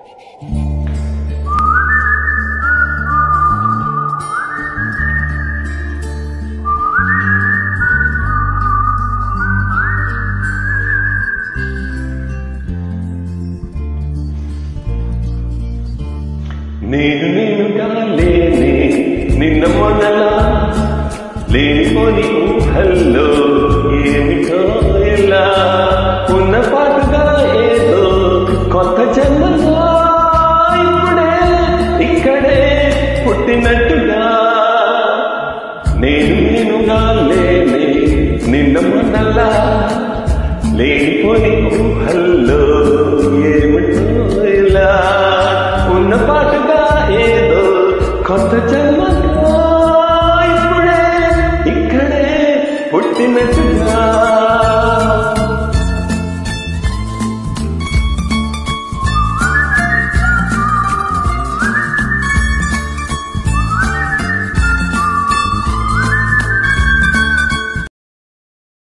నేను నేనుగా లేనే నిన్న మొన్నలా లేనిపోని ఊహల్లో ఏమిటో ఎలా ఉన్న పాటుగా ఏదో కొత్త జన్మలో ఇప్పుడే ఇక్కడే పుట్టినట్టుగా నేను నేనుగా లేనే నిన్న మొన్నలా లేనిపోని ఊహల్లో ఏమిటో ఇలా ఉన్న పాటుగా ఏదో కొత్త జన్మలో ఇప్పుడే ఇక్కడే పుట్టినట్టుగా